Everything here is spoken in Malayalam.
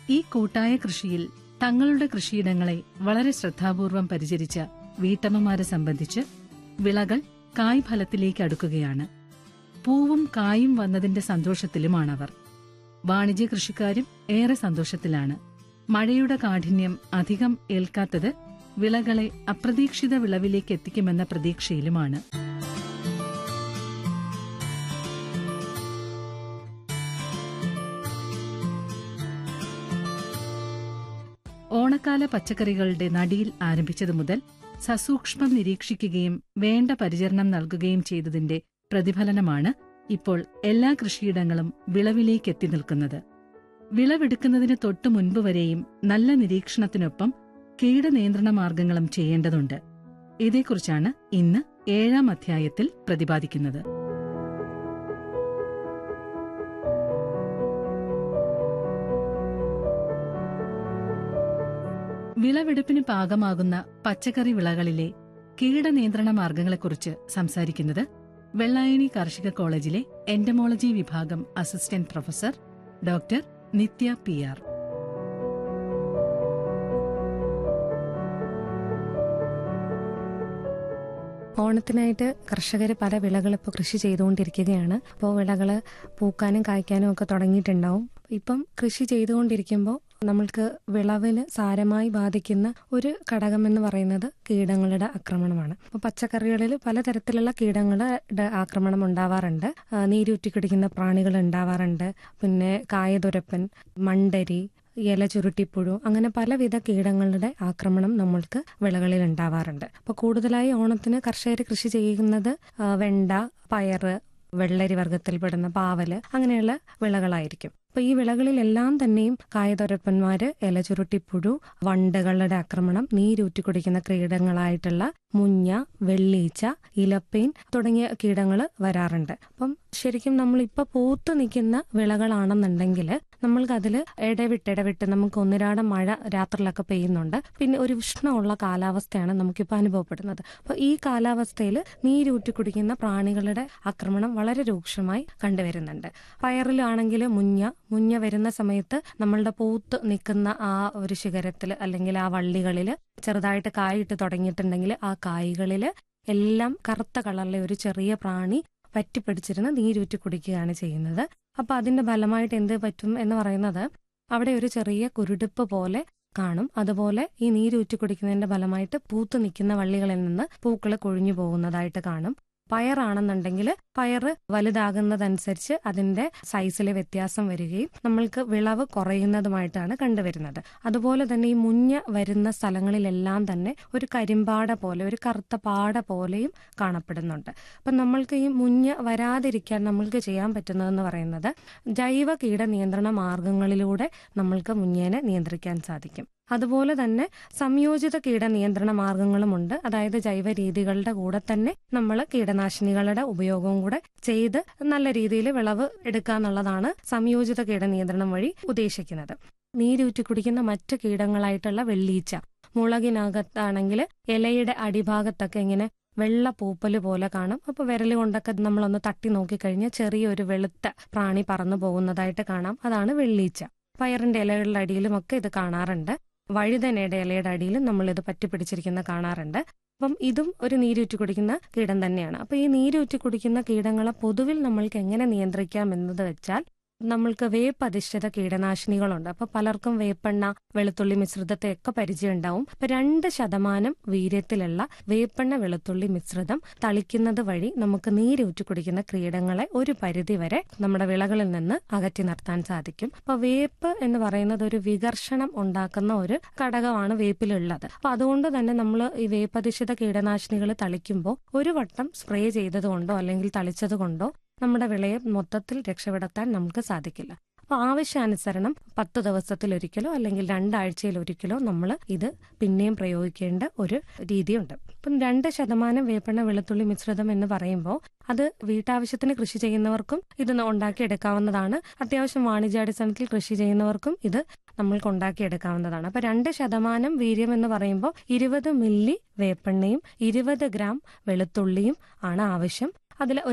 ഈ കൂട്ടായ കൃഷിയിൽ തങ്ങളുടെ കൃഷിയിടങ്ങളെ വളരെ ശ്രദ്ധാപൂർവം പരിചരിച്ച വീട്ടമ്മമാരെ സംബന്ധിച്ച് വിളകൾ കായ്ഫലത്തിലേക്ക് അടുക്കുകയാണ് പൂവും കായും വന്നതിന്റെ സന്തോഷത്തിലുമാണവർ വാണിജ്യ കൃഷിക്കാരും ഏറെ സന്തോഷത്തിലാണ് മഴയുടെ കാഠിന്യം അധികം ഏൽക്കാത്തത് വിളകളെ അപ്രതീക്ഷിത വിളവിലേക്ക് എത്തിക്കുമെന്ന പ്രതീക്ഷയിലുമാണ് ഓണക്കാല പച്ചക്കറികളുടെ നടിയിൽ ആരംഭിച്ചതു മുതൽ സസൂക്ഷ്മം നിരീക്ഷിക്കുകയും വേണ്ട പരിചരണം നൽകുകയും ചെയ്തതിന്റെ പ്രതിഫലനമാണ് ഇപ്പോൾ എല്ലാ കൃഷിയിടങ്ങളും വിളവിലേക്ക് എത്തി നിൽക്കുന്നത് വിളവെടുക്കുന്നതിന് തൊട്ടു മുൻപ് വരെയും നല്ല നിരീക്ഷണത്തിനൊപ്പം കീടനിയന്ത്രണ മാർഗങ്ങളും ചെയ്യേണ്ടതുണ്ട് ഇതേക്കുറിച്ചാണ് ഇന്ന് ഏഴാം അധ്യായത്തിൽ പ്രതിപാദിക്കുന്നത് വിളവെടുപ്പിന് പാകമാകുന്ന പച്ചക്കറി വിളകളിലെ കീടനിയന്ത്രണ മാർഗങ്ങളെക്കുറിച്ച് സംസാരിക്കുന്നത് വെള്ളായണി കാർഷിക കോളേജിലെ എന്റമോളജി വിഭാഗം assistant professor doctor Nithya P R ഓണത്തിനായിട്ട് കർഷകർ പല വിളകൾ ഇപ്പോൾ കൃഷി ചെയ്തുകൊണ്ടിരിക്കുകയാണ് അപ്പോൾ വിളകൾ പൂക്കാനും കായ്ക്കാനും ഒക്കെ തുടങ്ങിയിട്ടുണ്ടാവും ഇപ്പം കൃഷി ചെയ്തുകൊണ്ടിരിക്കുമ്പോൾ നമ്മൾക്ക് വിളവിന് സാരമായി ബാധിക്കുന്ന ഒരു ഘടകമെന്ന് പറയുന്നത് കീടങ്ങളുടെ ആക്രമണമാണ് അപ്പോൾ പച്ചക്കറികളിൽ പലതരത്തിലുള്ള കീടങ്ങളുടെ ആക്രമണം ഉണ്ടാവാറുണ്ട് ആ, നീരൂറ്റി കുടിക്കുന്ന പ്രാണികൾ ഉണ്ടാവാറുണ്ട് പിന്നെ കായതുരപ്പൻ മണ്ടരി ഇല ചുരുട്ടിപ്പുഴു അങ്ങനെ പലവിധ കീടങ്ങളുടെ ആക്രമണം നമ്മൾക്ക് വിളകളിൽ ഉണ്ടാവാറുണ്ട് അപ്പോൾ കൂടുതലായി ഓണത്തിന് കർഷകർ കൃഷി ചെയ്യുന്നത് ആ, വെണ്ട പയറ് വെള്ളരി വർഗത്തിൽപ്പെടുന്ന പാവല് അങ്ങനെയുള്ള വിളകളായിരിക്കും അപ്പൊ ഈ വിളകളിലെല്ലാം തന്നെയും കായതൊരപ്പന്മാര് ഇല ചുരുട്ടിപ്പുഴു വണ്ടുകളുടെ ആക്രമണം നീരൂറ്റി കുടിക്കുന്ന കീടങ്ങളായിട്ടുള്ള മുഞ്ഞ വെള്ളീച്ച ഇലപ്പേൻ തുടങ്ങിയ കീടങ്ങൾ വരാറുണ്ട് അപ്പം ശരിക്കും നമ്മൾ ഇപ്പൊ പൂത്ത് നിൽക്കുന്ന വിളകളാണെന്നുണ്ടെങ്കിൽ നമ്മൾക്ക് അതിൽ ഇടവിട്ട് ഇടവിട്ട് നമുക്ക് ഒന്നിരാടം മഴ രാത്രിയിലൊക്കെ പെയ്യുന്നുണ്ട് പിന്നെ ഒരു ഉഷ്ണമുള്ള കാലാവസ്ഥയാണ് നമുക്കിപ്പോൾ അനുഭവപ്പെടുന്നത് അപ്പൊ ഈ കാലാവസ്ഥയിൽ നീരൂറ്റി കുടിക്കുന്ന പ്രാണികളുടെ ആക്രമണം വളരെ രൂക്ഷമായി കണ്ടുവരുന്നുണ്ട് പയറിലാണെങ്കിൽ മുഞ്ഞ മുഞ്ഞ വരുന്ന സമയത്ത് നമ്മളുടെ പൂത്ത് നിൽക്കുന്ന ആ ഒരു ശിഖരത്തിൽ അല്ലെങ്കിൽ ആ വള്ളികളിൽ ചെറുതായിട്ട് കായിട്ട് തുടങ്ങിയിട്ടുണ്ടെങ്കിൽ ആ കായ്കളിൽ എല്ലാം കറുത്ത കളറിലെ ഒരു ചെറിയ പ്രാണി പറ്റിപ്പിടിച്ചിരുന്ന് നീരൂറ്റി കുടിക്കുകയാണ് ചെയ്യുന്നത് അപ്പൊ അതിന്റെ ഫലമായിട്ട് എന്ത് പറ്റും എന്ന് പറയുന്നത് അവിടെ ഒരു ചെറിയ കുരുടിപ്പ് പോലെ കാണും അതുപോലെ ഈ നീരൂറ്റി കുടിക്കുന്നതിന്റെ ഫലമായിട്ട് പൂത്ത് നിൽക്കുന്ന വള്ളികളിൽ നിന്ന് പൂക്കൾ കൊഴിഞ്ഞു പോകുന്നതായിട്ട് കാണും പയറാണെന്നുണ്ടെങ്കിൽ പയറ് വലുതാകുന്നതനുസരിച്ച് അതിന്റെ സൈസിലെ വ്യത്യാസം വരികയും നമ്മൾക്ക് വിളവ് കുറയുന്നതുമായിട്ടാണ് കണ്ടുവരുന്നത് അതുപോലെ തന്നെ ഈ മുഞ്ഞ വരുന്ന സ്ഥലങ്ങളിലെല്ലാം തന്നെ ഒരു കരിമ്പാട പോലെ ഒരു കറുത്ത പാട പോലെയും കാണപ്പെടുന്നുണ്ട് അപ്പൊ നമ്മൾക്ക് ഈ മുഞ്ഞ വരാതിരിക്കാൻ നമ്മൾക്ക് ചെയ്യാൻ പറ്റുന്നതെന്ന് പറയുന്നത് ജൈവ കീട നിയന്ത്രണ മാർഗങ്ങളിലൂടെ നമ്മൾക്ക് മുഞ്ഞേനെ നിയന്ത്രിക്കാൻ സാധിക്കും അതുപോലെ തന്നെ സംയോജിത കീട നിയന്ത്രണ മാർഗങ്ങളുമുണ്ട് അതായത് ജൈവ രീതികളുടെ കൂടെ തന്നെ നമ്മൾ കീടനാശിനികളുടെ ഉപയോഗവും കൂടെ ചെയ്ത് നല്ല രീതിയിൽ വിളവ് എടുക്കുക എന്നുള്ളതാണ് സംയോജിത കീട നിയന്ത്രണം വഴി ഉദ്ദേശിക്കുന്നത് നീരൂറ്റി കുടിക്കുന്ന മറ്റ് കീടങ്ങളായിട്ടുള്ള വെള്ളീച്ച മുളകിനകത്താണെങ്കിൽ ഇലയുടെ അടിഭാഗത്തൊക്കെ ഇങ്ങനെ വെള്ള പൂപ്പല് പോലെ കാണും അപ്പൊ വിരൽ കൊണ്ടൊക്കെ നമ്മളൊന്ന് തട്ടി നോക്കിക്കഴിഞ്ഞാൽ ചെറിയൊരു വെളുത്ത പ്രാണി പറന്നു പോകുന്നതായിട്ട് കാണാം അതാണ് വെള്ളീച്ച പയറിന്റെ ഇലകളുടെ അടിയിലും ഒക്കെ ഇത് കാണാറുണ്ട് വഴുതനയുടെ ഇലയുടെ അടിയിലും നമ്മൾ ഇത് പറ്റിപ്പിടിച്ചിരിക്കുന്ന കാണാറുണ്ട് അപ്പം ഇതും ഒരു നീരൂറ്റി കുടിക്കുന്ന കീടം തന്നെയാണ് അപ്പൊ ഈ നീരൂറ്റി കുടിക്കുന്ന കീടങ്ങളെ പൊതുവിൽ നമ്മൾക്ക് എങ്ങനെ നിയന്ത്രിക്കാം എന്നത് വെച്ചാൽ നമ്മൾക്ക് വേപ്പ് അധിഷ്ഠിത കീടനാശിനികളുണ്ട് അപ്പൊ പലർക്കും വേപ്പെണ്ണ വെളുത്തുള്ളി മിശ്രിതത്തെ ഒക്കെ പരിചയം ഉണ്ടാവും അപ്പൊ രണ്ട് ശതമാനം വീര്യത്തിലുള്ള വേപ്പെണ്ണ വെളുത്തുള്ളി മിശ്രിതം തളിക്കുന്നത് വഴി നമുക്ക് നീരൂറ്റി കുടിക്കുന്ന കീടങ്ങളെ ഒരു പരിധി വരെ നമ്മുടെ വിളകളിൽ നിന്ന് അകറ്റി നിർത്താൻ സാധിക്കും അപ്പൊ വേപ്പ് എന്ന് പറയുന്നത് ഒരു വികർഷണം ഉണ്ടാക്കുന്ന ഒരു ഘടകമാണ് വേപ്പിലുള്ളത് അപ്പൊ അതുകൊണ്ട് തന്നെ നമ്മൾ ഈ വേപ്പധിഷ്ഠിത കീടനാശിനികൾ തളിക്കുമ്പോൾ ഒരു വട്ടം സ്പ്രേ ചെയ്തത് കൊണ്ടോ അല്ലെങ്കിൽ തളിച്ചത് കൊണ്ടോ നമ്മുടെ വിളയെ മൊത്തത്തിൽ രക്ഷപ്പെടുത്താൻ നമുക്ക് സാധിക്കില്ല അപ്പൊ ആവശ്യാനുസരണം പത്ത് ദിവസത്തിലൊരിക്കലോ അല്ലെങ്കിൽ രണ്ടാഴ്ചയിൽ ഒരിക്കലോ നമ്മൾ ഇത് പിന്നെയും പ്രയോഗിക്കേണ്ട ഒരു രീതിയുണ്ട് ഇപ്പം രണ്ട് ശതമാനം വേപ്പെണ്ണ വെളുത്തുള്ളി മിശ്രിതം എന്ന് പറയുമ്പോൾ അത് വീട്ടാവശ്യത്തിന് കൃഷി ചെയ്യുന്നവർക്കും ഇത് ഉണ്ടാക്കിയെടുക്കാവുന്നതാണ് അത്യാവശ്യം വാണിജ്യാടിസ്ഥാനത്തിൽ കൃഷി ചെയ്യുന്നവർക്കും ഇത് നമ്മൾക്ക് ഉണ്ടാക്കിയെടുക്കാവുന്നതാണ് അപ്പൊ രണ്ട് ശതമാനം വീര്യം എന്ന് പറയുമ്പോൾ ഇരുപത് മില്ലി വേപ്പെണ്ണയും ഇരുപത് ഗ്രാം വെളുത്തുള്ളിയും ആണ് ആവശ്യം അതിൽ